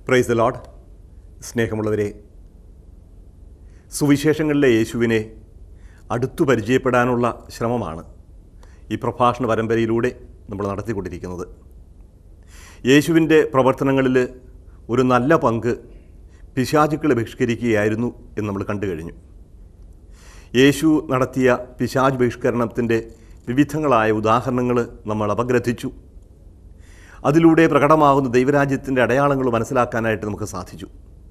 praise the load സ്നേഹമുള്ളവരെ സുവിശേഷങ്ങളിലെ യേശുവിനെ അടുത്തു പരിചയപ്പെടാനുള്ള ശ്രമമാണ് ഈ പ്രഭാഷണ പരമ്പരയിലൂടെ നമ്മൾ നടത്തിക്കൊണ്ടിരിക്കുന്നത് യേശുവിൻ്റെ പ്രവർത്തനങ്ങളിൽ ഒരു നല്ല പങ്ക് പിശാചുക്കളെ ബഹിഷ്കരിക്കുകയായിരുന്നു എന്ന് നമ്മൾ കണ്ടു കഴിഞ്ഞു യേശു നടത്തിയ പിശാജ് ബഹിഷ്കരണത്തിൻ്റെ വിവിധങ്ങളായ ഉദാഹരണങ്ങൾ നമ്മൾ അപഗ്രഥിച്ചു അതിലൂടെ പ്രകടമാകുന്ന ദൈവരാജ്യത്തിൻ്റെ അടയാളങ്ങൾ മനസ്സിലാക്കാനായിട്ട് നമുക്ക് സാധിച്ചു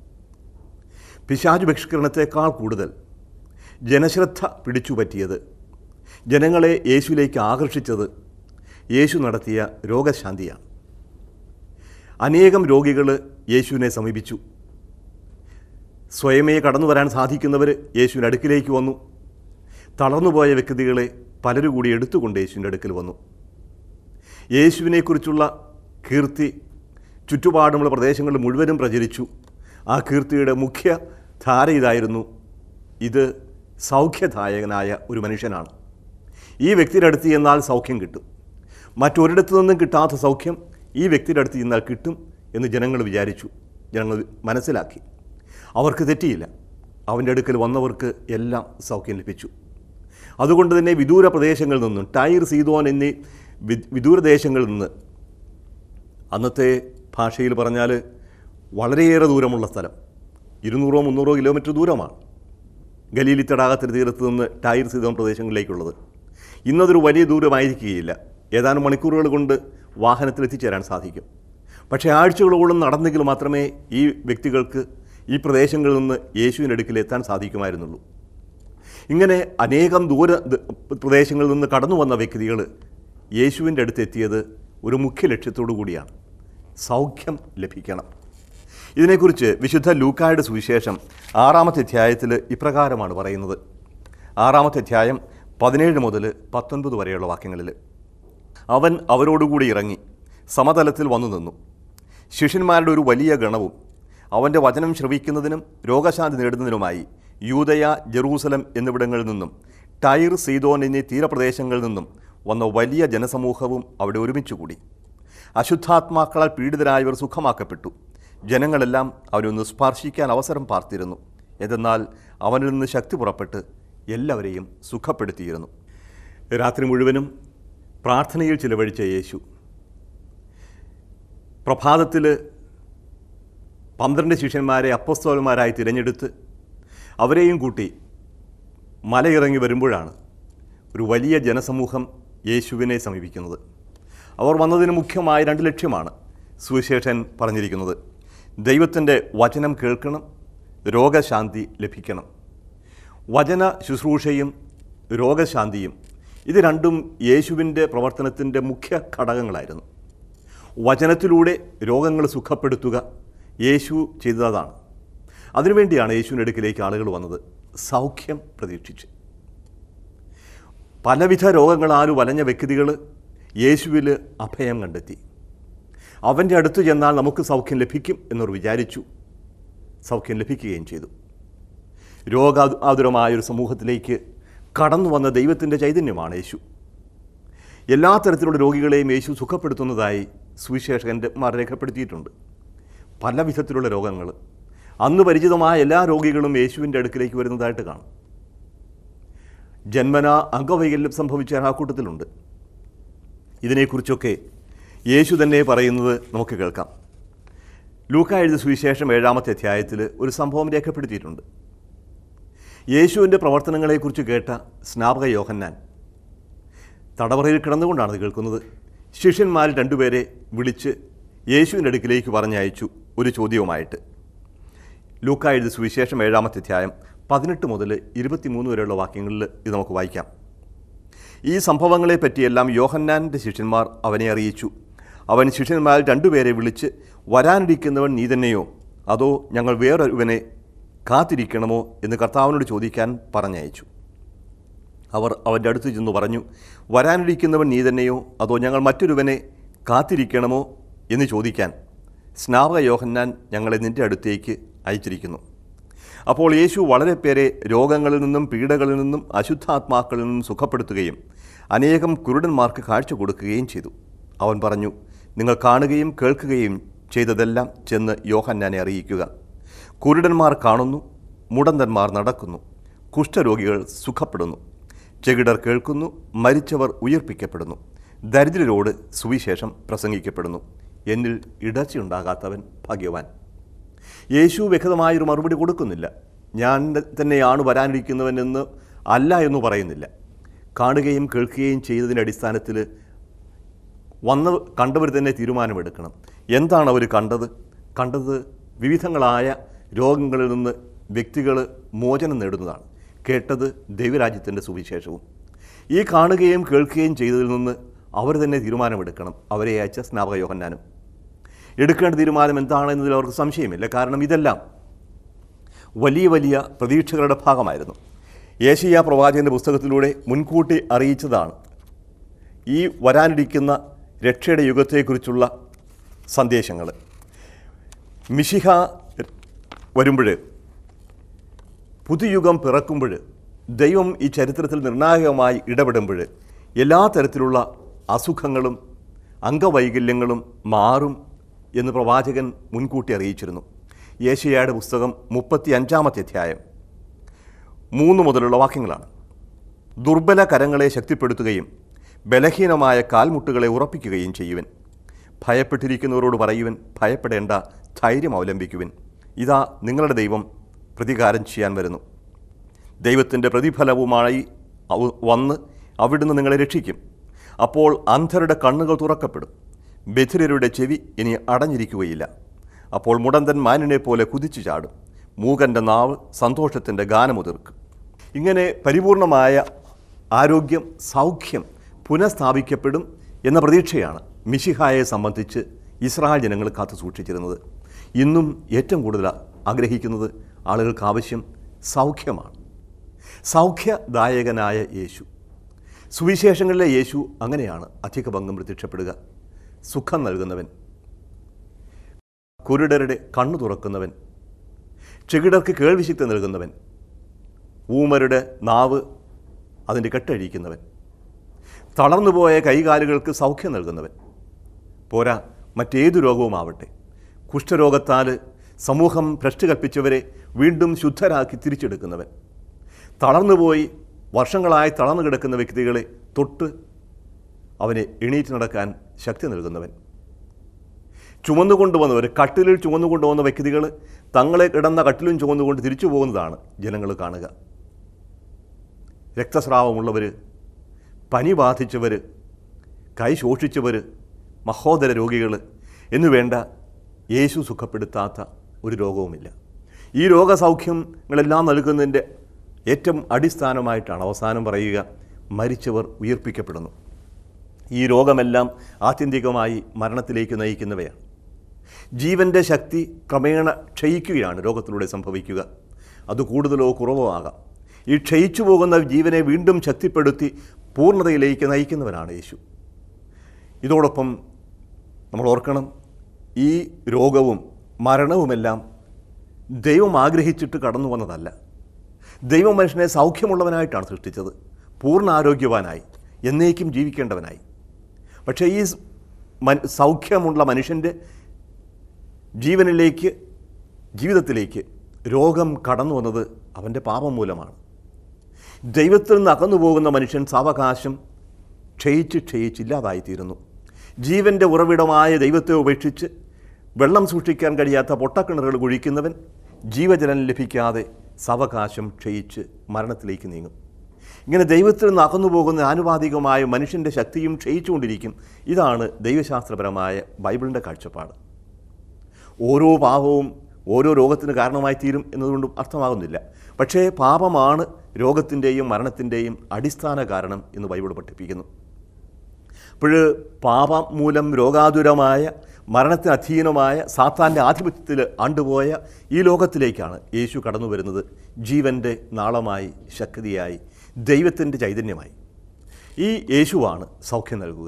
പിശാജ് ബഹിഷ്കരണത്തെക്കാൾ കൂടുതൽ ജനശ്രദ്ധ പിടിച്ചുപറ്റിയത് ജനങ്ങളെ യേശുവിലേക്ക് ആകർഷിച്ചത് യേശു നടത്തിയ രോഗശാന്തിയാണ് അനേകം രോഗികൾ യേശുവിനെ സമീപിച്ചു സ്വയമേ കടന്നു വരാൻ സാധിക്കുന്നവർ യേശുവിൻ്റെ അടുക്കിലേക്ക് വന്നു തളർന്നുപോയ വ്യക്തികളെ പലരും കൂടി എടുത്തുകൊണ്ട് യേശുവിൻ്റെ അടുക്കൽ വന്നു യേശുവിനെക്കുറിച്ചുള്ള കീർത്തി ചുറ്റുപാടുമുള്ള പ്രദേശങ്ങളിൽ മുഴുവനും പ്രചരിച്ചു ആ കീർത്തിയുടെ മുഖ്യ ധാര ഇതായിരുന്നു ഇത് സൗഖ്യദായകനായ ഒരു മനുഷ്യനാണ് ഈ വ്യക്തിയുടെ അടുത്ത് ചെന്നാൽ സൗഖ്യം കിട്ടും മറ്റൊരിടത്തു നിന്നും കിട്ടാത്ത സൗഖ്യം ഈ വ്യക്തിയുടെ അടുത്ത് ചെന്നാൽ കിട്ടും എന്ന് ജനങ്ങൾ വിചാരിച്ചു ജനങ്ങൾ മനസ്സിലാക്കി അവർക്ക് തെറ്റിയില്ല അവൻ്റെ അടുക്കൽ വന്നവർക്ക് എല്ലാം സൗഖ്യം ലഭിച്ചു അതുകൊണ്ട് തന്നെ വിദൂര പ്രദേശങ്ങളിൽ നിന്നും ടൈർ സീതോൻ എന്നീ വി- വിദൂര ദേശങ്ങളിൽ നിന്ന് അന്നത്തെ ഭാഷയിൽ പറഞ്ഞാൽ വളരെയേറെ ദൂരമുള്ള സ്ഥലം ഇരുന്നൂറോ മുന്നൂറോ കിലോമീറ്റർ ദൂരമാണ് ഗലീലി തടാകത്തിന് തീരത്ത് നിന്ന് ടൈർ സീതോൻ പ്രദേശങ്ങളിലേക്കുള്ളത് ഇന്നതൊരു വലിയ ദൂരമായിരിക്കുകയില്ല ഏതാനും മണിക്കൂറുകൾ കൊണ്ട് വാഹനത്തിൽ എത്തിച്ചേരാൻ സാധിക്കും പക്ഷേ ആഴ്ചകളോളം നടന്നെങ്കിൽ മാത്രമേ ഈ വ്യക്തികൾക്ക് ഈ പ്രദേശങ്ങളിൽ നിന്ന് യേശുവിൻ്റെ അടുക്കിൽ എത്താൻ സാധിക്കുമായിരുന്നുള്ളൂ ഇങ്ങനെ അനേകം ദൂര ദ- പ്രദേശങ്ങളിൽ നിന്ന് കടന്നു വന്ന വ്യക്തികൾ യേശുവിൻ്റെ അടുത്ത് എത്തിയത് ഒരു മുഖ്യ ലക്ഷ്യത്തോടു കൂടിയാണ് സൗഖ്യം ലഭിക്കണം ഇതിനെക്കുറിച്ച് വിശുദ്ധ ലൂക്കായുടെ സുവിശേഷം ആറാമത്തെ അധ്യായത്തിൽ ഇപ്രകാരമാണ് പറയുന്നത് ആറാമത്തെ അധ്യായം പതിനേഴ് മുതൽ പത്തൊൻപത് വരെയുള്ള വാക്യങ്ങളിൽ അവൻ അവരോടുകൂടി ഇറങ്ങി സമതലത്തിൽ വന്നു നിന്നു ശിഷ്യന്മാരുടെ ഒരു വലിയ ഗണവും അവൻ്റെ വചനം ശ്രവിക്കുന്നതിനും രോഗശാന്തി നേടുന്നതിനുമായി യൂതയ ജെറൂസലം എന്നിവിടങ്ങളിൽ നിന്നും ടൈർ സീതോൻ എന്നീ തീരപ്രദേശങ്ങളിൽ നിന്നും വന്ന വലിയ ജനസമൂഹവും അവിടെ ഒരുമിച്ചുകൂടി അശുദ്ധാത്മാക്കളാൽ പീഡിതരായവർ സുഖമാക്കപ്പെട്ടു ജനങ്ങളെല്ലാം അവനൊന്ന് സ്പർശിക്കാൻ അവസരം പാർത്തിരുന്നു എന്തെന്നാൽ അവനിൽ നിന്ന് ശക്തി പുറപ്പെട്ട് എല്ലാവരെയും സുഖപ്പെടുത്തിയിരുന്നു രാത്രി മുഴുവനും പ്രാർത്ഥനയിൽ ചിലവഴിച്ച യേശു പ്രഭാതത്തിൽ പന്ത്രണ്ട് ശിഷ്യന്മാരെ അപ്പസ്തോലന്മാരായി തിരഞ്ഞെടുത്ത് അവരെയും കൂട്ടി മലയിറങ്ങി വരുമ്പോഴാണ് ഒരു വലിയ ജനസമൂഹം യേശുവിനെ സമീപിക്കുന്നത് അവർ വന്നതിന് മുഖ്യമായ രണ്ട് ലക്ഷ്യമാണ് സുവിശേഷൻ പറഞ്ഞിരിക്കുന്നത് ദൈവത്തിൻ്റെ വചനം കേൾക്കണം രോഗശാന്തി ലഭിക്കണം വചന ശുശ്രൂഷയും രോഗശാന്തിയും ഇത് രണ്ടും യേശുവിൻ്റെ പ്രവർത്തനത്തിൻ്റെ മുഖ്യ ഘടകങ്ങളായിരുന്നു വചനത്തിലൂടെ രോഗങ്ങൾ സുഖപ്പെടുത്തുക യേശു ചെയ്തതാണ് അതിനുവേണ്ടിയാണ് യേശുവിൻ്റെ അടുക്കിലേക്ക് ആളുകൾ വന്നത് സൗഖ്യം പ്രതീക്ഷിച്ച് പലവിധ രോഗങ്ങളാൽ വലഞ്ഞ വ്യക്തികൾ യേശുവിൽ അഭയം കണ്ടെത്തി അവൻ്റെ അടുത്ത് ചെന്നാൽ നമുക്ക് സൗഖ്യം ലഭിക്കും എന്നവർ വിചാരിച്ചു സൗഖ്യം ലഭിക്കുകയും ചെയ്തു രോഗാതുരമായ ഒരു സമൂഹത്തിലേക്ക് കടന്നു വന്ന ദൈവത്തിൻ്റെ ചൈതന്യമാണ് യേശു എല്ലാ തരത്തിലുള്ള രോഗികളെയും യേശു സുഖപ്പെടുത്തുന്നതായി സുവിശേഷകന്മാർ രേഖപ്പെടുത്തിയിട്ടുണ്ട് പല വിധത്തിലുള്ള രോഗങ്ങൾ അന്ന് പരിചിതമായ എല്ലാ രോഗികളും യേശുവിൻ്റെ അടുക്കിലേക്ക് വരുന്നതായിട്ട് കാണും ജന്മന അംഗവൈകല്യം സംഭവിച്ച ആ കൂട്ടത്തിലുണ്ട് ഇതിനെക്കുറിച്ചൊക്കെ യേശു തന്നെ പറയുന്നത് നമുക്ക് കേൾക്കാം ലൂക്ക എഴുതിയ സുവിശേഷം ഏഴാമത്തെ അധ്യായത്തിൽ ഒരു സംഭവം രേഖപ്പെടുത്തിയിട്ടുണ്ട് യേശുവിൻ്റെ പ്രവർത്തനങ്ങളെക്കുറിച്ച് കേട്ട സ്നാപക യോഹന്നാൻ തടവറയിൽ കിടന്നുകൊണ്ടാണ് ഇത് കേൾക്കുന്നത് ശിഷ്യന്മാർ രണ്ടുപേരെ വിളിച്ച് യേശുവിൻ്റെ അടുക്കിലേക്ക് പറഞ്ഞയച്ചു ഒരു ചോദ്യവുമായിട്ട് ലൂക്ക എഴുതിയ സുവിശേഷം ഏഴാമത്തെ അധ്യായം പതിനെട്ട് മുതൽ ഇരുപത്തിമൂന്ന് വരെയുള്ള വാക്യങ്ങളിൽ ഇത് നമുക്ക് വായിക്കാം ഈ സംഭവങ്ങളെ പറ്റിയെല്ലാം യോഹന്നാൻ്റെ ശിഷ്യന്മാർ അവനെ അറിയിച്ചു അവൻ ശിഷ്യന്മാർ രണ്ടുപേരെ വിളിച്ച് വരാനിരിക്കുന്നവൻ നീ തന്നെയോ അതോ ഞങ്ങൾ വേറൊരുവനെ കാത്തിരിക്കണമോ എന്ന് കർത്താവിനോട് ചോദിക്കാൻ പറഞ്ഞയച്ചു അവർ അവൻ്റെ അടുത്ത് ചെന്നു പറഞ്ഞു വരാനിരിക്കുന്നവൻ നീ തന്നെയോ അതോ ഞങ്ങൾ മറ്റൊരുവനെ കാത്തിരിക്കണമോ എന്ന് ചോദിക്കാൻ സ്നാപക യോഹന്നാൻ ഞങ്ങളെ നിൻ്റെ അടുത്തേക്ക് അയച്ചിരിക്കുന്നു അപ്പോൾ യേശു വളരെ പേരെ രോഗങ്ങളിൽ നിന്നും പീഡകളിൽ നിന്നും അശുദ്ധാത്മാക്കളിൽ നിന്നും സുഖപ്പെടുത്തുകയും അനേകം കുരുടന്മാർക്ക് കാഴ്ച കൊടുക്കുകയും ചെയ്തു അവൻ പറഞ്ഞു നിങ്ങൾ കാണുകയും കേൾക്കുകയും ചെയ്തതെല്ലാം ചെന്ന് യോഹന്നാനെ അറിയിക്കുക കുരുടന്മാർ കാണുന്നു മുടന്തന്മാർ നടക്കുന്നു കുഷ്ഠരോഗികൾ സുഖപ്പെടുന്നു ചെകിടർ കേൾക്കുന്നു മരിച്ചവർ ഉയർപ്പിക്കപ്പെടുന്നു ദരിദ്രരോട് സുവിശേഷം പ്രസംഗിക്കപ്പെടുന്നു എന്നിൽ ഇടർച്ചയുണ്ടാകാത്തവൻ ഭാഗ്യവാൻ യേശു വ്യക്തമായൊരു മറുപടി കൊടുക്കുന്നില്ല ഞാൻ തന്നെയാണ് വരാനിരിക്കുന്നവനെന്ന് അല്ല എന്ന് പറയുന്നില്ല കാണുകയും കേൾക്കുകയും ചെയ്തതിൻ്റെ അടിസ്ഥാനത്തിൽ വന്ന് കണ്ടവർ തന്നെ തീരുമാനമെടുക്കണം എന്താണ് അവർ കണ്ടത് കണ്ടത് വിവിധങ്ങളായ രോഗങ്ങളിൽ നിന്ന് വ്യക്തികൾ മോചനം നേടുന്നതാണ് കേട്ടത് ദൈവരാജ്യത്തിൻ്റെ സുവിശേഷവും ഈ കാണുകയും കേൾക്കുകയും ചെയ്തതിൽ നിന്ന് അവർ തന്നെ തീരുമാനമെടുക്കണം അവരെ അയച്ച സ്നാപക യോഹന്നാനും എടുക്കേണ്ട തീരുമാനം എന്താണെന്നതിൽ അവർക്ക് സംശയമില്ല കാരണം ഇതെല്ലാം വലിയ വലിയ പ്രതീക്ഷകളുടെ ഭാഗമായിരുന്നു ഏഷ്യ പ്രവാചകൻ്റെ പുസ്തകത്തിലൂടെ മുൻകൂട്ടി അറിയിച്ചതാണ് ഈ വരാനിരിക്കുന്ന രക്ഷയുടെ യുഗത്തെക്കുറിച്ചുള്ള സന്ദേശങ്ങൾ മിശിഹ വരുമ്പോൾ പുതുയുഗം പിറക്കുമ്പോൾ ദൈവം ഈ ചരിത്രത്തിൽ നിർണായകമായി ഇടപെടുമ്പോൾ എല്ലാ തരത്തിലുള്ള അസുഖങ്ങളും അംഗവൈകല്യങ്ങളും മാറും എന്ന് പ്രവാചകൻ മുൻകൂട്ടി അറിയിച്ചിരുന്നു യേശയ്യയുടെ പുസ്തകം മുപ്പത്തി അഞ്ചാമത്തെ അധ്യായം മൂന്ന് മുതലുള്ള വാക്യങ്ങളാണ് ദുർബല കരങ്ങളെ ശക്തിപ്പെടുത്തുകയും ബലഹീനമായ കാൽമുട്ടുകളെ ഉറപ്പിക്കുകയും ചെയ്യുവൻ ഭയപ്പെട്ടിരിക്കുന്നവരോട് പറയുവൻ ഭയപ്പെടേണ്ട ധൈര്യം അവലംബിക്കുവൻ ഇതാ നിങ്ങളുടെ ദൈവം പ്രതികാരം ചെയ്യാൻ വരുന്നു ദൈവത്തിൻ്റെ പ്രതിഫലവുമായി അവ- വന്ന് അവിടുന്ന് നിങ്ങളെ രക്ഷിക്കും അപ്പോൾ അന്ധരുടെ കണ്ണുകൾ തുറക്കപ്പെടും ബധിരരുടെ ചെവി ഇനി അടഞ്ഞിരിക്കുകയില്ല അപ്പോൾ മുടന്തൻ മാനിനെ പോലെ കുതിച്ചു ചാടും മൂകൻ്റെ നാവ് സന്തോഷത്തിൻ്റെ ഗാനമുതിർക്കും ഇങ്ങനെ പരിപൂർണമായ ആരോഗ്യം സൗഖ്യം പുനഃസ്ഥാപിക്കപ്പെടും എന്ന പ്രതീക്ഷയാണ് മിശിഹായെ സംബന്ധിച്ച് ഇസ്രായേൽ ജനങ്ങൾ കാത്തു സൂക്ഷിച്ചിരുന്നത് ഇന്നും ഏറ്റവും കൂടുതൽ ആഗ്രഹിക്കുന്നത് ആളുകൾക്ക് ആവശ്യം സൗഖ്യമാണ് സൗഖ്യദായകനായ യേശു സുവിശേഷങ്ങളിലെ യേശു അങ്ങനെയാണ് അധിക ഭംഗം പ്രത്യക്ഷപ്പെടുക സുഖം നൽകുന്നവൻ കുരുടരുടെ കണ്ണു തുറക്കുന്നവൻ ചെകിടർക്ക് കേൾവിശക്തി നൽകുന്നവൻ ഊമരുടെ നാവ് അതിൻ്റെ കെട്ടഴിക്കുന്നവൻ തളർന്നുപോയ കൈകാലുകൾക്ക് സൗഖ്യം നൽകുന്നവൻ പോരാ മറ്റേതു രോഗവുമാവട്ടെ കുഷ്ഠരോഗത്താൽ സമൂഹം ഭ്രഷ്ട് കൽപ്പിച്ചവരെ വീണ്ടും ശുദ്ധരാക്കി തിരിച്ചെടുക്കുന്നവൻ തളർന്നുപോയി വർഷങ്ങളായി തളർന്നു കിടക്കുന്ന വ്യക്തികളെ തൊട്ട് അവനെ എണീറ്റ് നടക്കാൻ ശക്തി നൽകുന്നവൻ ചുമന്നുകൊണ്ടുവന്നവർ കട്ടിലിൽ ചുമന്നുകൊണ്ടുവന്ന വ്യക്തികൾ തങ്ങളെ കിടന്ന കട്ടിലും ചുമന്നുകൊണ്ട് തിരിച്ചു പോകുന്നതാണ് ജനങ്ങൾ കാണുക രക്തസ്രാവമുള്ളവർ പനി ബാധിച്ചവർ കൈ ശോഷിച്ചവർ മഹോദര രോഗികൾ എന്നു വേണ്ട യേശു സുഖപ്പെടുത്താത്ത ഒരു രോഗവുമില്ല ഈ രോഗസൗഖ്യങ്ങളെല്ലാം നൽകുന്നതിൻ്റെ ഏറ്റവും അടിസ്ഥാനമായിട്ടാണ് അവസാനം പറയുക മരിച്ചവർ ഉയർപ്പിക്കപ്പെടുന്നു ഈ രോഗമെല്ലാം ആത്യന്തികമായി മരണത്തിലേക്ക് നയിക്കുന്നവയാണ് ജീവൻ്റെ ശക്തി ക്രമേണ ക്ഷയിക്കുകയാണ് രോഗത്തിലൂടെ സംഭവിക്കുക അത് കൂടുതലോ കുറവോ ആകാം ഈ ക്ഷയിച്ചു പോകുന്ന ജീവനെ വീണ്ടും ശക്തിപ്പെടുത്തി പൂർണ്ണതയിലേക്ക് നയിക്കുന്നവനാണ് യേശു ഇതോടൊപ്പം നമ്മൾ ഓർക്കണം ഈ രോഗവും മരണവുമെല്ലാം ദൈവം ആഗ്രഹിച്ചിട്ട് കടന്നു വന്നതല്ല ദൈവം മനുഷ്യനെ സൗഖ്യമുള്ളവനായിട്ടാണ് സൃഷ്ടിച്ചത് പൂർണ്ണ ആരോഗ്യവാനായി എന്നേക്കും ജീവിക്കേണ്ടവനായി പക്ഷേ ഈ സ് മൻ- സൗഖ്യമുള്ള മനുഷ്യൻ്റെ ജീവനിലേക്ക് ജീവിതത്തിലേക്ക് രോഗം കടന്നു വന്നത് അവൻ്റെ പാപം മൂലമാണ് ദൈവത്തിൽ നിന്ന് അകന്നു പോകുന്ന മനുഷ്യൻ സാവകാശം ക്ഷയിച്ച് ക്ഷയിച്ചില്ലാതായിത്തീരുന്നു ജീവൻ്റെ ഉറവിടമായ ദൈവത്തെ ഉപേക്ഷിച്ച് വെള്ളം സൂക്ഷിക്കാൻ കഴിയാത്ത പൊട്ടക്കിണറുകൾ കുഴിക്കുന്നവൻ ജീവജലം ലഭിക്കാതെ സാവകാശം ക്ഷയിച്ച് മരണത്തിലേക്ക് നീങ്ങും ഇങ്ങനെ ദൈവത്തിൽ നിന്ന് അകന്നു പോകുന്ന ആനുപാതികമായ മനുഷ്യൻ്റെ ശക്തിയും ക്ഷയിച്ചുകൊണ്ടിരിക്കും ഇതാണ് ദൈവശാസ്ത്രപരമായ ബൈബിളിൻ്റെ കാഴ്ചപ്പാട് ഓരോ പാപവും ഓരോ രോഗത്തിന് കാരണമായി തീരും എന്നതുകൊണ്ട് അർത്ഥമാകുന്നില്ല പക്ഷേ പാപമാണ് രോഗത്തിൻ്റെയും മരണത്തിൻ്റെയും അടിസ്ഥാന കാരണം എന്ന് ബൈബിൾ പഠിപ്പിക്കുന്നു അപ്പോൾ പാപം മൂലം രോഗാതുരമായ മരണത്തിന് അധീനമായ സാത്താൻ്റെ ആധിപത്യത്തിൽ ആണ്ടുപോയ ഈ ലോകത്തിലേക്കാണ് യേശു കടന്നു വരുന്നത് ജീവൻ്റെ നാളമായി ശക്തിയായി ദൈവത്തിൻ്റെ ചൈതന്യമായി ഈ യേശുവാണ് സൗഖ്യം നൽകുക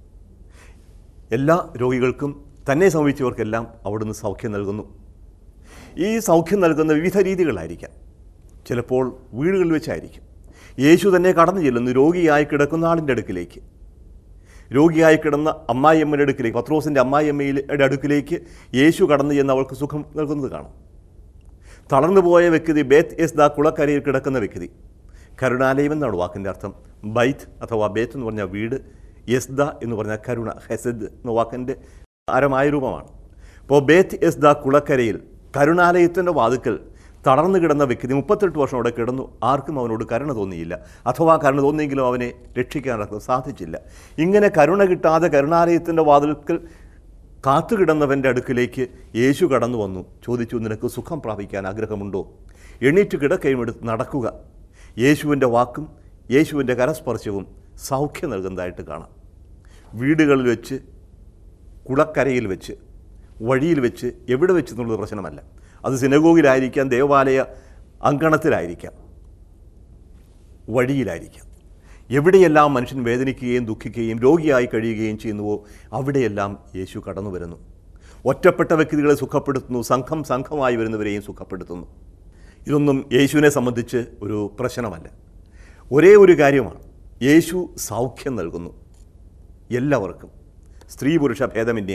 എല്ലാ രോഗികൾക്കും തന്നെ സമീപിച്ചവർക്കെല്ലാം അവിടുന്ന് സൗഖ്യം നൽകുന്നു ഈ സൗഖ്യം നൽകുന്ന വിവിധ രീതികളായിരിക്കാം ചിലപ്പോൾ വീടുകളിൽ വെച്ചായിരിക്കും യേശു തന്നെ കടന്നു ചെല്ലുന്നു രോഗിയായി കിടക്കുന്ന ആളിൻ്റെ അടുക്കിലേക്ക് രോഗിയായി കിടന്ന അമ്മായിയമ്മയുടെ അടുക്കിലേക്ക് പത്രോസിൻ്റെ അമ്മായിയമ്മയുടെ അടുക്കിലേക്ക് യേശു കടന്നു ചെന്ന് അവൾക്ക് സുഖം നൽകുന്നത് കാണാം തളർന്നു പോയ വ്യക്തി ബേത്ത് എസ് ദാ കുളക്കരയിൽ കിടക്കുന്ന വ്യക്തി കരുണാലയം എന്നാണ് വാക്കിൻ്റെ അർത്ഥം ബൈത്ത് അഥവാ ബേത്ത് എന്ന് പറഞ്ഞാൽ വീട് യസ്ദ എന്ന് പറഞ്ഞാൽ കരുണ ഹെസദ് എന്ന വാക്കിൻ്റെ ആരമായ രൂപമാണ് അപ്പോൾ ബേത്ത് എസ് ദാ കുളക്കരയിൽ കരുണാലയത്തിൻ്റെ വാതുക്കൽ തളർന്നു കിടന്ന വ്യക്തി മുപ്പത്തെട്ട് വർഷം അവിടെ കിടന്നു ആർക്കും അവനോട് കരുണ തോന്നിയില്ല അഥവാ കരുണ തോന്നിയെങ്കിലും അവനെ രക്ഷിക്കാനൊക്കെ സാധിച്ചില്ല ഇങ്ങനെ കരുണ കിട്ടാതെ കരുണാലയത്തിൻ്റെ വാതിൽക്കൽ കാത്തുകിടന്നവൻ്റെ അടുക്കിലേക്ക് യേശു കടന്നു വന്നു ചോദിച്ചു നിനക്ക് സുഖം പ്രാപിക്കാൻ ആഗ്രഹമുണ്ടോ എണീറ്റ് കിടക്കയും എടുത്ത് നടക്കുക യേശുവിൻ്റെ വാക്കും യേശുവിൻ്റെ കരസ്പർശവും സൗഖ്യം നൽകുന്നതായിട്ട് കാണാം വീടുകളിൽ വെച്ച് കുളക്കരയിൽ വെച്ച് വഴിയിൽ വെച്ച് എവിടെ വെച്ച് എന്നുള്ളത് പ്രശ്നമല്ല അത് സിനഗോഗിലായിരിക്കാം ദേവാലയ അങ്കണത്തിലായിരിക്കാം വഴിയിലായിരിക്കാം എവിടെയെല്ലാം മനുഷ്യൻ വേദനിക്കുകയും ദുഃഖിക്കുകയും രോഗിയായി കഴിയുകയും ചെയ്യുന്നുവോ അവിടെയെല്ലാം യേശു കടന്നു വരുന്നു ഒറ്റപ്പെട്ട വ്യക്തികളെ സുഖപ്പെടുത്തുന്നു സംഘം സംഘമായി വരുന്നവരെയും സുഖപ്പെടുത്തുന്നു ഇതൊന്നും യേശുവിനെ സംബന്ധിച്ച് ഒരു പ്രശ്നമല്ല ഒരേ ഒരു കാര്യമാണ് യേശു സൗഖ്യം നൽകുന്നു എല്ലാവർക്കും സ്ത്രീ പുരുഷ ഭേദമന്യേ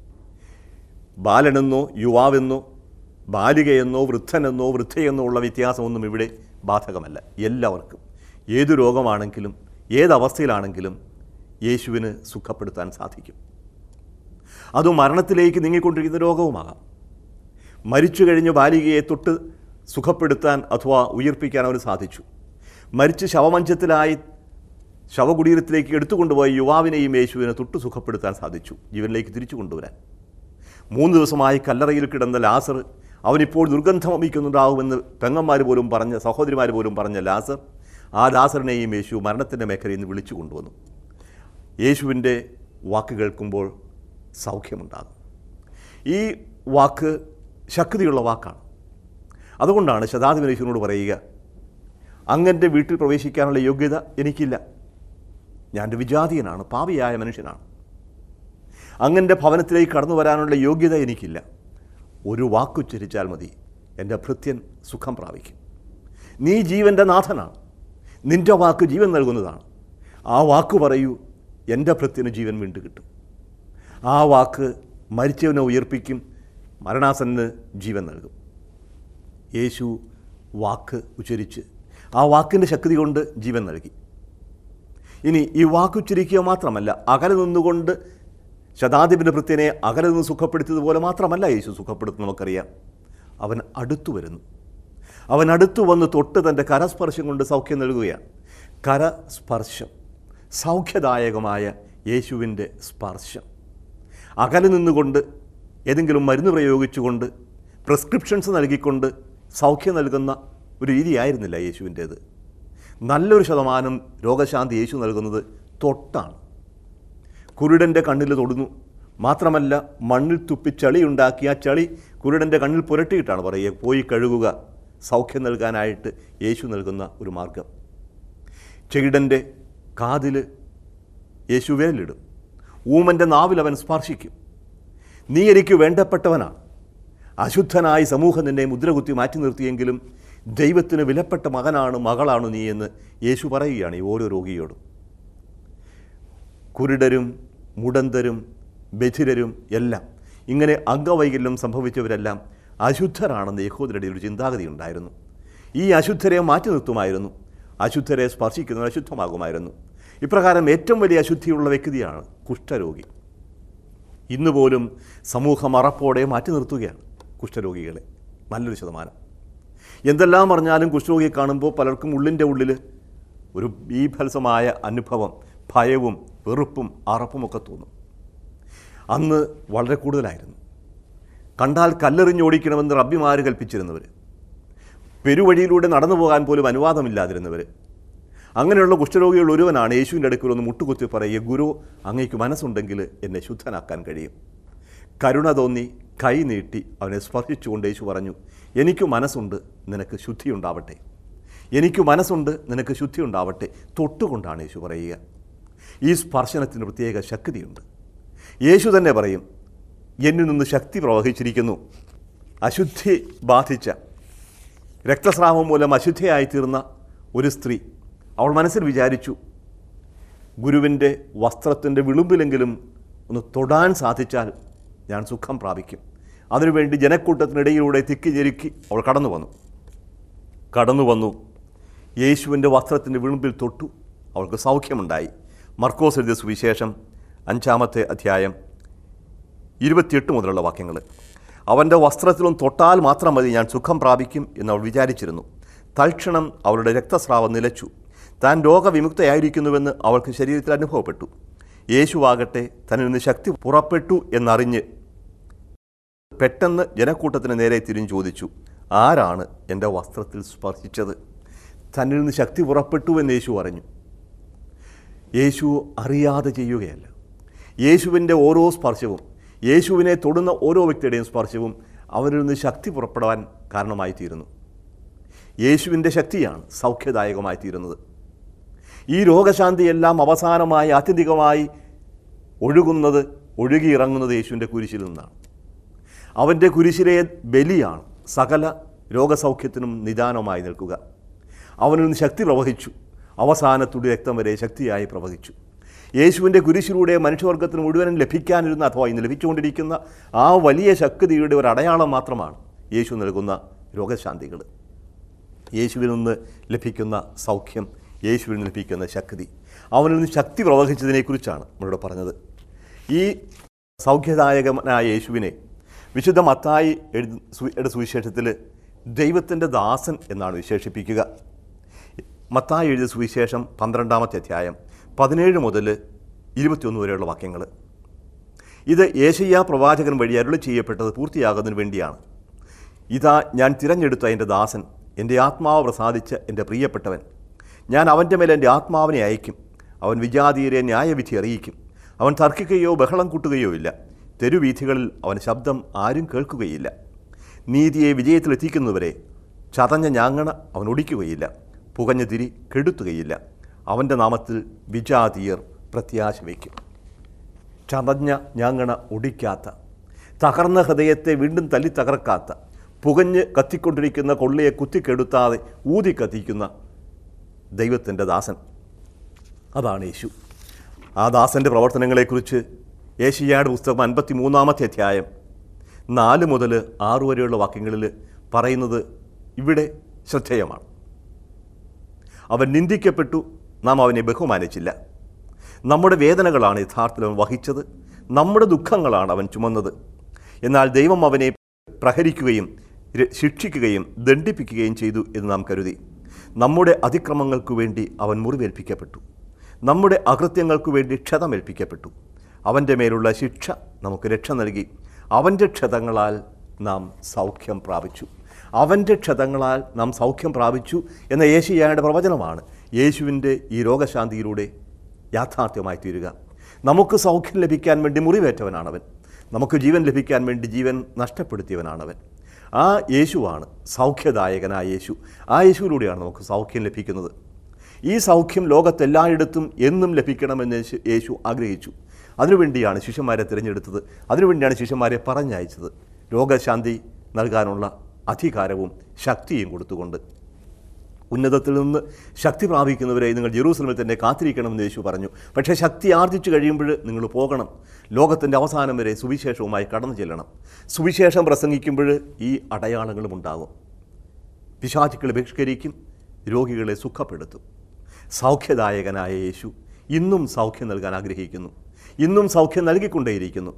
ബാലനെന്നോ യുവാവെന്നോ ബാലികയെന്നോ വൃദ്ധനെന്നോ വൃദ്ധയെന്നോ ഉള്ള വ്യത്യാസമൊന്നും ഇവിടെ ബാധകമല്ല എല്ലാവർക്കും ഏതു രോഗമാണെങ്കിലും ഏതവസ്ഥയിലാണെങ്കിലും യേശുവിന് സുഖപ്പെടുത്താൻ സാധിക്കും അത് മരണത്തിലേക്ക് നീങ്ങിക്കൊണ്ടിരിക്കുന്ന രോഗവുമാകാം മരിച്ചു കഴിഞ്ഞ ബാലികയെ തൊട്ട് സുഖപ്പെടുത്താൻ അഥവാ ഉയർപ്പിക്കാൻ അവന് സാധിച്ചു മരിച്ച് ശവമഞ്ചത്തിലായി ശവകുടീരത്തിലേക്ക് എടുത്തുകൊണ്ടുപോയ യുവാവിനെയും യേശുവിനെ തൊട്ട് സുഖപ്പെടുത്താൻ സാധിച്ചു ജീവനിലേക്ക് തിരിച്ചു കൊണ്ടുവരാൻ മൂന്ന് ദിവസമായി കല്ലറയിൽ കിടന്ന ലാസർ അവനിപ്പോൾ ദുർഗന്ധം വമിക്കുന്നുണ്ടാകുമെന്ന് പെങ്ങന്മാർ പോലും പറഞ്ഞ സഹോദരിമാർ പോലും പറഞ്ഞ ലാസർ ആ ലാസറിനെയും യേശു മരണത്തിൻ്റെ മേഖലയിൽ നിന്ന് വിളിച്ചു കൊണ്ടുവന്നു യേശുവിൻ്റെ വാക്ക് കേൾക്കുമ്പോൾ സൗഖ്യമുണ്ടാകും ഈ വാക്ക് ശക്തിയുള്ള വാക്കാണ് അതുകൊണ്ടാണ് ശതാധിപൻ യേശുവിനോട് പറയുക അങ്ങൻ്റെ വീട്ടിൽ പ്രവേശിക്കാനുള്ള യോഗ്യത എനിക്കില്ല ഞാൻ ഒരു വിജാതീയനാണ് പാപിയായ മനുഷ്യനാണ് അങ്ങൻ്റെ ഭവനത്തിലേക്ക് കടന്നു വരാനുള്ള യോഗ്യത എനിക്കില്ല ഒരു വാക്കുച്ചരിച്ചാൽ മതി എൻ്റെ ഭൃത്യൻ സുഖം പ്രാപിക്കും നീ ജീവൻ്റെ നാഥനാണ് നിൻ്റെ വാക്ക് ജീവൻ നൽകുന്നതാണ് ആ വാക്ക് പറയൂ എൻ്റെ ഭൃത്യന് ജീവൻ വീണ്ടും കിട്ടും ആ വാക്ക് മരിച്ചവനെ ഉയർപ്പിക്കും മരണാസന് ജീവൻ നൽകും യേശു വാക്ക് ഉച്ചരിച്ച് ആ വാക്കിൻ്റെ ശക്തി കൊണ്ട് ജീവൻ നൽകി ഇനി ഈ വാക്കുച്ചരിക്കുക മാത്രമല്ല അകലെ നിന്നുകൊണ്ട് ശതാധിപൻ്റെ ഭൃത്യനെ അകലെ നിന്ന് സുഖപ്പെടുത്തിയതുപോലെ മാത്രമല്ല യേശു സുഖപ്പെടുത്തുന്നത് നമുക്കറിയാം അവൻ അടുത്തു വരുന്നു അവൻ അടുത്തു വന്ന് തൊട്ട് തൻ്റെ കരസ്പർശം കൊണ്ട് സൗഖ്യം നൽകുകയാണ് കരസ്പർശം സൗഖ്യദായകമായ യേശുവിൻ്റെ സ്പർശം അകലെ നിന്നുകൊണ്ട് ഏതെങ്കിലും മരുന്ന് പ്രയോഗിച്ചുകൊണ്ട് പ്രിസ്ക്രിപ്ഷൻസ് നൽകിക്കൊണ്ട് സൗഖ്യം നൽകുന്ന ഒരു രീതിയായിരുന്നില്ല യേശുവിൻ്റേത് നല്ലൊരു ശതമാനം രോഗശാന്തി യേശു നൽകുന്നത് തൊട്ടാണ് കുരുടൻ്റെ കണ്ണിൽ തൊടുന്നു മാത്രമല്ല മണ്ണിൽ തുപ്പി ചളി ഉണ്ടാക്കി ആ ചളി കുരുടൻ്റെ കണ്ണിൽ പുരട്ടിയിട്ടാണ് പറയുക പോയി കഴുകുക സൗഖ്യം നൽകാനായിട്ട് യേശു നൽകുന്ന ഒരു മാർഗം ചെകിടൻ്റെ കാതിൽ യേശു വിരലിടും ഊമൻ്റെ നാവിൽ അവൻ സ്പർശിക്കും നീ എനിക്ക് വേണ്ടപ്പെട്ടവനാണ് അശുദ്ധനായി സമൂഹം നിന്നെ മുദ്രകുത്തി മാറ്റി നിർത്തിയെങ്കിലും ദൈവത്തിന് വിലപ്പെട്ട മകനാണ് മകളാണ് നീ എന്ന് യേശു പറയുകയാണ് ഈ ഓരോ രോഗിയോടും കുരുടരും മുടന്തരും ബധിരരും എല്ലാം ഇങ്ങനെ അംഗവൈകല്യം സംഭവിച്ചവരെല്ലാം അശുദ്ധരാണെന്ന് യഹൂദരുടെ ഒരു ചിന്താഗതി ഉണ്ടായിരുന്നു ഈ അശുദ്ധരെ മാറ്റി നിർത്തുമായിരുന്നു അശുദ്ധരെ സ്പർശിക്കുന്നവർ അശുദ്ധമാകുമായിരുന്നു ഇപ്രകാരം ഏറ്റവും വലിയ അശുദ്ധിയുള്ള വ്യക്തിയാണ് കുഷ്ഠരോഗി ഇന്ന് പോലും സമൂഹം അറപ്പോടെ മാറ്റി നിർത്തുകയാണ് കുഷ്ഠരോഗികളെ നല്ലൊരു ശതമാനം എന്തെല്ലാം പറഞ്ഞാലും കുഷ്ഠരോഗിയെ കാണുമ്പോൾ പലർക്കും ഉള്ളിൻ്റെ ഉള്ളിൽ ഒരു ബീഭത്സമായ അനുഭവം ഭയവും വെറുപ്പും അറപ്പുമൊക്കെ തോന്നും അന്ന് വളരെ കൂടുതലായിരുന്നു കണ്ടാൽ കല്ലെറിഞ്ഞോടിക്കണമെന്ന് റബ്ബിമാർ കൽപ്പിച്ചിരുന്നവർ പെരുവഴിയിലൂടെ നടന്നു പോകാൻ പോലും അനുവാദമില്ലാതിരുന്നവർ അങ്ങനെയുള്ള കുഷ്ഠരോഗികൾ ഒരുവനാണ് യേശുവിൻ്റെ അടുക്കൽ ഒന്ന് മുട്ടുകുത്തി പറയുക ഗുരു അങ്ങേക്ക് മനസ്സുണ്ടെങ്കിൽ എന്നെ ശുദ്ധനാക്കാൻ കഴിയും കരുണ തോന്നി കൈ നീട്ടി അവനെ സ്പർശിച്ചുകൊണ്ട് യേശു പറഞ്ഞു എനിക്ക് മനസ്സുണ്ട് നിനക്ക് ശുദ്ധി ഉണ്ടാവട്ടെ എനിക്ക് മനസ്സുണ്ട് നിനക്ക് ശുദ്ധി ഉണ്ടാവട്ടെ തൊട്ടുകൊണ്ടാണ് യേശു പറയുക ഈ സ്പർശനത്തിന് പ്രത്യേക ശക്തിയുണ്ട് യേശു തന്നെ പറയും എന്നിൽ നിന്ന് ശക്തി പ്രവഹിച്ചിരിക്കുന്നു അശുദ്ധി ബാധിച്ച രക്തസ്രാവം മൂലം അശുദ്ധയായിത്തീർന്ന ഒരു സ്ത്രീ അവൾ മനസ്സിൽ വിചാരിച്ചു ഗുരുവിൻ്റെ വസ്ത്രത്തിൻ്റെ വിളുമ്പിലെങ്കിലും ഒന്ന് തൊടാൻ സാധിച്ചാൽ ഞാൻ സുഖം പ്രാപിക്കും അതിനുവേണ്ടി ജനക്കൂട്ടത്തിനിടയിലൂടെ തിക്കി ഞെരുക്കി അവൾ കടന്നു വന്നു കടന്നു വന്നു യേശുവിൻ്റെ വസ്ത്രത്തിൻ്റെ വിളുമ്പിൽ തൊട്ടു അവൾക്ക് സൗഖ്യമുണ്ടായി മർക്കോസ് എഴുതിയ സുവിശേഷം അഞ്ചാമത്തെ അധ്യായം ഇരുപത്തിയെട്ട് മുതലുള്ള വാക്യങ്ങൾ അവൻ്റെ വസ്ത്രത്തിലും തൊട്ടാൽ മാത്രം മതി ഞാൻ സുഖം പ്രാപിക്കും എന്ന് അവൾ വിചാരിച്ചിരുന്നു തൽക്ഷണം അവളുടെ രക്തസ്രാവം നിലച്ചു താൻ രോഗവിമുക്തയായിരിക്കുന്നുവെന്ന് അവൾക്ക് ശരീരത്തിൽ അനുഭവപ്പെട്ടു യേശുവാകട്ടെ തന്നിൽ നിന്ന് ശക്തി പുറപ്പെട്ടു എന്നറിഞ്ഞ് പെട്ടെന്ന് ജനക്കൂട്ടത്തിന് നേരെ തിരിഞ്ഞു ചോദിച്ചു ആരാണ് എൻ്റെ വസ്ത്രത്തിൽ സ്പർശിച്ചത് തന്നിൽ നിന്ന് ശക്തി പുറപ്പെട്ടു എന്ന് യേശു അറിഞ്ഞു യേശു അറിയാതെ ചെയ്യുകയല്ല യേശുവിൻ്റെ ഓരോ സ്പർശവും യേശുവിനെ തൊടുന്ന ഓരോ വ്യക്തിയുടെയും സ്പർശവും അവരിൽ നിന്ന് ശക്തി പുറപ്പെടാൻ കാരണമായി തീരുന്നു യേശുവിൻ്റെ ശക്തിയാണ് സൗഖ്യദായകമായി തീരുന്നത് ഈ രോഗശാന്തിയെല്ലാം അവസാനമായി ആത്യന്തികമായി ഒഴുകുന്നത് ഒഴുകിയിറങ്ങുന്നത് യേശുവിൻ്റെ കുരിശിൽ നിന്നാണ് അവൻ്റെ കുരിശിലെ ബലിയാണ് സകല രോഗസൗഖ്യത്തിനും നിദാനമായി നിൽക്കുക അവനിൽ നിന്ന് ശക്തി പ്രവഹിച്ചു അവസാനത്തുടി രക്തം വരെ ശക്തിയായി പ്രവഹിച്ചു യേശുവിൻ്റെ കുരിശിലൂടെ മനുഷ്യവർഗത്തിന് മുഴുവനും ലഭിക്കാനിരുന്ന അഥവാ ഇന്ന് ലഭിച്ചുകൊണ്ടിരിക്കുന്ന ആ വലിയ ശക്തിയുടെ ഒരു അടയാളം മാത്രമാണ് യേശു നൽകുന്ന രോഗശാന്തികൾ യേശുവിൽ നിന്ന് ലഭിക്കുന്ന സൗഖ്യം യേശുവിൽ നിന്ന് ലഭിക്കുന്ന ശക്തി അവനിൽ നിന്ന് ശക്തി പ്രവഹിച്ചതിനെക്കുറിച്ചാണ് നമ്മളിവിടെ പറഞ്ഞത് ഈ സൗഖ്യദായകനായ യേശുവിനെ വിശുദ്ധ മത്തായി എഴുതി സു- സുവിശേഷത്തിൽ ദൈവത്തിൻ്റെ ദാസൻ എന്നാണ് വിശേഷിപ്പിക്കുക മത്തായി എഴുതിയ സുവിശേഷം പന്ത്രണ്ടാമത്തെ അധ്യായം പതിനേഴ് മുതൽ ഇരുപത്തിയൊന്ന് വരെയുള്ള വാക്യങ്ങൾ ഇത് ഏഷ്യ പ്രവാചകൻ വഴി അരുളി ചെയ്യപ്പെട്ടത് പൂർത്തിയാകുന്നതിന് വേണ്ടിയാണ് ഇതാ ഞാൻ തിരഞ്ഞെടുത്ത എൻ്റെ ദാസൻ എൻ്റെ ആത്മാവ് പ്രസാദിച്ച എൻ്റെ പ്രിയപ്പെട്ടവൻ ഞാൻ അവൻ്റെ മേലെ എൻ്റെ ആത്മാവിനെ അയക്കും അവൻ വിജാതീയരെ ന്യായവിധി അറിയിക്കും അവൻ തർക്കിക്കുകയോ ബഹളം കൂട്ടുകയോ ഇല്ല തെരുവീഥികളിൽ അവൻ ശബ്ദം ആരും കേൾക്കുകയില്ല നീതിയെ വിജയത്തിലെത്തിക്കുന്നവരെ ചതഞ്ഞ ഞാങ്ങണ അവൻ ഒടിക്കുകയില്ല പുകഞ്ഞ തിരി കെടുത്തുകയില്ല അവൻ്റെ നാമത്തിൽ വിജാതീയർ പ്രത്യാശ വയ്ക്കും ചതഞ്ഞ ഞാങ്ങണ ഒടിക്കാത്ത തകർന്ന ഹൃദയത്തെ വീണ്ടും തല്ലി തകർക്കാത്ത പുകഞ്ഞ് കത്തിക്കൊണ്ടിരിക്കുന്ന കൊള്ളിയെ കുത്തിക്കെടുത്താതെ ഊതി കത്തിക്കുന്ന ദൈവത്തിൻ്റെ ദാസൻ അതാണ് യേശു ആ ദാസൻ്റെ പ്രവർത്തനങ്ങളെക്കുറിച്ച് ഏഷ്യായുടെ പുസ്തകം അൻപത്തി മൂന്നാമത്തെ അധ്യായം നാല് മുതൽ ആറ് വരെയുള്ള വാക്യങ്ങളിൽ പറയുന്നത് ഇവിടെ ശ്രദ്ധേയമാണ് അവൻ നിന്ദിക്കപ്പെട്ടു നാം അവനെ ബഹുമാനിച്ചില്ല നമ്മുടെ വേദനകളാണ് യഥാർത്ഥത്തിൽ അവൻ വഹിച്ചത് നമ്മുടെ ദുഃഖങ്ങളാണ് അവൻ ചുമന്നത് എന്നാൽ ദൈവം അവനെ പ്രഹരിക്കുകയും ര- ശിക്ഷിക്കുകയും ദണ്ഡിപ്പിക്കുകയും ചെയ്തു എന്ന് നാം കരുതി നമ്മുടെ അതിക്രമങ്ങൾക്കു വേണ്ടി അവൻ മുറിവേൽപ്പിക്കപ്പെട്ടു നമ്മുടെ അകൃത്യങ്ങൾക്കു വേണ്ടി ക്ഷതമേൽപ്പിക്കപ്പെട്ടു അവൻ്റെ മേലുള്ള ശിക്ഷ നമുക്ക് രക്ഷ നൽകി അവൻ്റെ ക്ഷതങ്ങളാൽ നാം സൗഖ്യം പ്രാപിച്ചു അവൻ്റെ ക്ഷതങ്ങളാൽ നാം സൗഖ്യം പ്രാപിച്ചു എന്ന യേശയ്യായുടെ പ്രവചനമാണ് യേശുവിൻ്റെ ഈ രോഗശാന്തിയിലൂടെ യാഥാർത്ഥ്യമായി തീരുക നമുക്ക് സൗഖ്യം ലഭിക്കാൻ വേണ്ടി മുറിവേറ്റവനാണവൻ നമുക്ക് ജീവൻ ലഭിക്കാൻ വേണ്ടി ജീവൻ നഷ്ടപ്പെടുത്തിയവനാണവൻ ആ യേശുവാണ് സൗഖ്യദായകനായ യേശു ആ യേശുവിലൂടെയാണ് നമുക്ക് സൗഖ്യം ലഭിക്കുന്നത് ഈ സൗഖ്യം ലോകത്തെല്ലായിടത്തും എന്നും ലഭിക്കണമെന്ന് യേശു- യേശു ആഗ്രഹിച്ചു അതിനുവേണ്ടിയാണ് ശിഷ്യന്മാരെ തിരഞ്ഞെടുത്തത് അതിനുവേണ്ടിയാണ് ശിഷ്യന്മാരെ പറഞ്ഞയച്ചത് രോഗശാന്തി നൽകാനുള്ള അധികാരവും ശക്തിയും കൊടുത്തുകൊണ്ട് ഉന്നതത്തിൽ നിന്ന് ശക്തി പ്രാപിക്കുന്നവരെ നിങ്ങൾ ജെറൂസലമിൽ തന്നെ കാത്തിരിക്കണമെന്ന് യേശു പറഞ്ഞു പക്ഷേ ശക്തി ആർജിച്ചു കഴിയുമ്പോൾ നിങ്ങൾ പോകണം ലോകത്തിൻ്റെ അവസാനം വരെ സുവിശേഷവുമായി കടന്നു ചെല്ലണം സുവിശേഷം പ്രസംഗിക്കുമ്പോൾ ഈ അടയാളങ്ങളും ഉണ്ടാകും പിശാചുക്കളെ ബഹിഷ്കരിക്കും രോഗികളെ സുഖപ്പെടുത്തും സൗഖ്യദായകനായ യേശു ഇന്നും സൗഖ്യം നൽകാൻ ആഗ്രഹിക്കുന്നു ഇന്നും സൗഖ്യം നൽകിക്കൊണ്ടേയിരിക്കുന്നു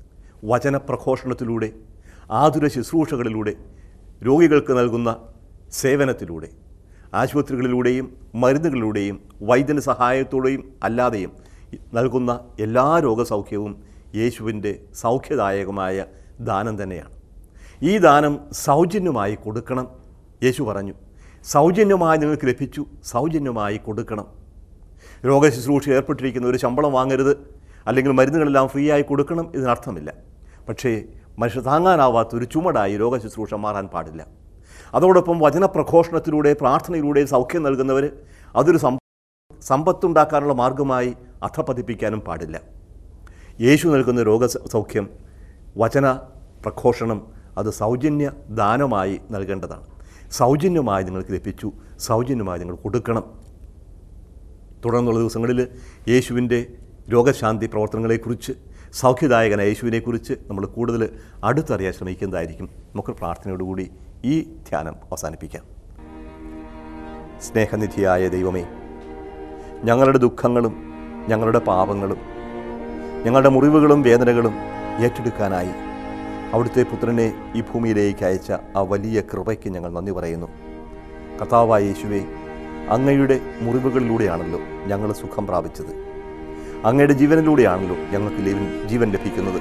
വചനപ്രഘോഷണത്തിലൂടെ ആതുര ശുശ്രൂഷകളിലൂടെ രോഗികൾക്ക് നൽകുന്ന സേവനത്തിലൂടെ ആശുപത്രികളിലൂടെയും മരുന്നുകളിലൂടെയും വൈദ്യന സഹായത്തോടെയും അല്ലാതെയും നൽകുന്ന എല്ലാ രോഗസൗഖ്യവും യേശുവിൻ്റെ സൗഖ്യദായകമായ ദാനം തന്നെയാണ് ഈ ദാനം സൗജന്യമായി കൊടുക്കണം യേശു പറഞ്ഞു സൗജന്യമായി നിങ്ങൾക്ക് ലഭിച്ചു സൗജന്യമായി കൊടുക്കണം രോഗശുശ്രൂഷ ഏർപ്പെട്ടിരിക്കുന്ന ഒരു ശമ്പളം വാങ്ങരുത് അല്ലെങ്കിൽ മരുന്നുകളെല്ലാം ഫ്രീ ആയി കൊടുക്കണം ഇതിനർത്ഥമില്ല പക്ഷേ മനുഷ്യ താങ്ങാനാവാത്ത ഒരു ചുമടായി രോഗശുശ്രൂഷ മാറാൻ പാടില്ല അതോടൊപ്പം വചനപ്രഘോഷണത്തിലൂടെ പ്രാർത്ഥനയിലൂടെ സൗഖ്യം നൽകുന്നവർ അതൊരു സം സമ്പത്തുണ്ടാക്കാനുള്ള മാർഗമായി അധപ്പതിപ്പിക്കാനും പാടില്ല യേശു നൽകുന്ന രോഗ സൗഖ്യം വചന പ്രഘോഷണം അത് സൗജന്യ ദാനമായി നൽകേണ്ടതാണ് സൗജന്യമായി നിങ്ങൾക്ക് ലഭിച്ചു സൗജന്യമായി നിങ്ങൾ കൊടുക്കണം തുടർന്നുള്ള ദിവസങ്ങളിൽ യേശുവിൻ്റെ രോഗശാന്തി പ്രവർത്തനങ്ങളെക്കുറിച്ച് സൗഖ്യദായകനായ യേശുവിനെക്കുറിച്ച് നമ്മൾ കൂടുതൽ അടുത്തറിയാൻ ശ്രമിക്കുന്നതായിരിക്കും നമുക്ക് പ്രാർത്ഥനയോടുകൂടി ഈ ധ്യാനം അവസാനിപ്പിക്കാം സ്നേഹനിധിയായ ദൈവമേ ഞങ്ങളുടെ ദുഃഖങ്ങളും ഞങ്ങളുടെ പാപങ്ങളും ഞങ്ങളുടെ മുറിവുകളും വേദനകളും ഏറ്റെടുക്കാനായി അവിടുത്തെ പുത്രനെ ഈ ഭൂമിയിലേക്ക് അയച്ച ആ വലിയ കൃപയ്ക്ക് ഞങ്ങൾ നന്ദി പറയുന്നു കർത്താവായ യേശുവെ അങ്ങയുടെ മുറിവുകളിലൂടെയാണല്ലോ ഞങ്ങൾ സുഖം പ്രാപിച്ചത് അങ്ങയുടെ ജീവനിലൂടെയാണല്ലോ ഞങ്ങൾക്ക് ലീവൻ ജീവൻ ലഭിക്കുന്നത്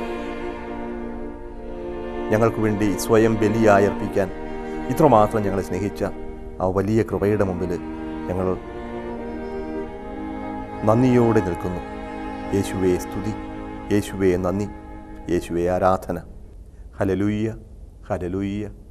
ഞങ്ങൾക്ക് വേണ്ടി സ്വയം ബലിയായി അർപ്പിക്കാൻ ഇത്രമാത്രം ഞങ്ങളെ സ്നേഹിച്ച ആ വലിയ കൃപയുടെ മുമ്പിൽ ഞങ്ങൾ നന്ദിയോടെ നിൽക്കുന്നു യേശുവെ സ്തുതി യേശുവെ നന്ദി യേശുവെ ആരാധന ഹലലൂയ്യ ഹലലൂയ്യ